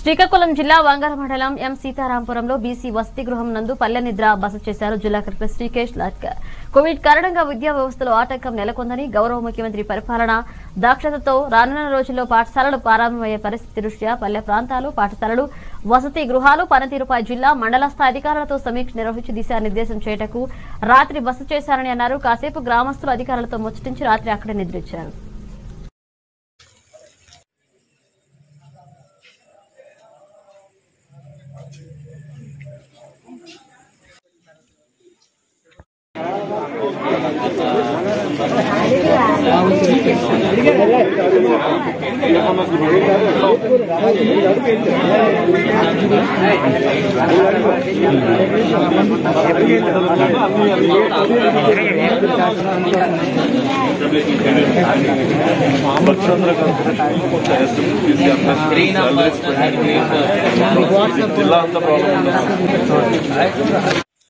శ్రీకాకుళం జిల్లా వంగర మండలం ఎం సీతారాంపురంలో బీసీ వసతి గృహం నందు పల్లె నిద్ర బస చేశారు జిల్లా కలెక్టర్ శ్రీకేష్ లాట్కర్ కోవిడ్ కారణంగా విద్యా వ్యవస్థలో ఆటంకం నెలకొందని గౌరవ ముఖ్యమంత్రి పరిపాలన దాక్షతతో రానున్న రోజుల్లో పాఠశాలలు ప్రారంభమయ్యే పరిస్థితి దృష్ట్యా పల్లె ప్రాంతాలు పాఠశాలలు వసతి గృహాలు పనితీరుపై జిల్లా మండల స్థాయి అధికారులతో సమీక్ష నిర్వహించి దిశానిర్దేశం చేయటకు రాత్రి బస చేశారని అన్నారు కాసేపు గ్రామస్తులు అధికారులతో ముచ్చటించి రాత్రి అక్కడే నిద్రించారు జిల్లా అంతా ప్రాబ్లం